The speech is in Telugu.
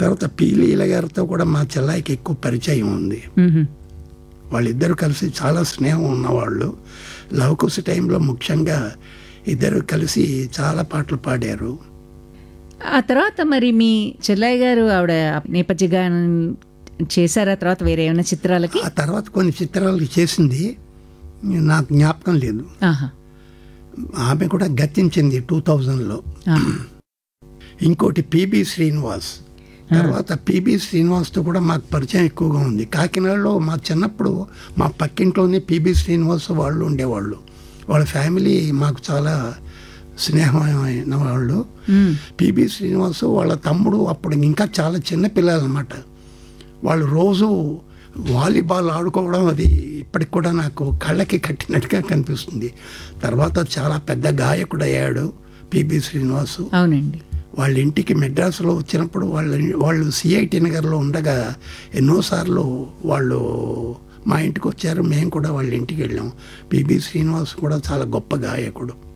తర్వాత పి లీల గారితో కూడా మా చెల్లాయికి ఎక్కువ పరిచయం ఉంది మ్మ్. వాళ్ళిద్దరు కలిసి చాలా స్నేహం ఉన్నవాళ్ళు లవకుశ టైంలో ముఖ్యంగా ఇద్దరు కలిసి చాలా పాటలు పాడారు ఆ తర్వాత మరి మీ చెల్లయ్య గారు ఆవిడ నేపథ్య గానం చేశారా తర్వాత వేరే ఏమైనా చిత్రాలకి ఆ తర్వాత కొన్ని చిత్రాలు చేసింది నాకు జ్ఞాపకం లేదు ఆహా ఆమె కూడా గతించింది టూ థౌజండ్లో ఆ. ఇంకోటి పిబి శ్రీనివాస్ తర్వాత పిబి శ్రీనివాస్తో కూడా మాకు పరిచయం ఎక్కువగా ఉంది కాకినాడలో మా చిన్నప్పుడు మా పక్కింట్లోనే పిబి శ్రీనివాస్ వాళ్ళు ఉండేవాళ్ళు వాళ్ళ ఫ్యామిలీ మాకు చాలా స్నేహమైన వాళ్ళు మ్మ్. పిబి శ్రీనివాస్ వాళ్ళ తమ్ముడు అప్పుడు ఇంకా చాలా చిన్న పిల్లలు అనమాట వాళ్ళు రోజు వాలీబాల్ ఆడుకోవడం అది ఇప్పటికి కూడా నాకు కళ్ళకి కట్టినట్టుగా కనిపిస్తుంది తర్వాత చాలా పెద్ద గాయకుడు అయ్యాడు పిబి శ్రీనివాసు అవునండి వాళ్ళ ఇంటికి మెడ్రాస్లో వచ్చినప్పుడు వాళ్ళ వాళ్ళు సిఐటి నగర్లో ఉండగా ఎన్నోసార్లు వాళ్ళు మా ఇంటికి వచ్చారు మేము కూడా వాళ్ళ ఇంటికి వెళ్ళాం పిబి శ్రీనివాస్ కూడా చాలా గొప్ప గాయకుడు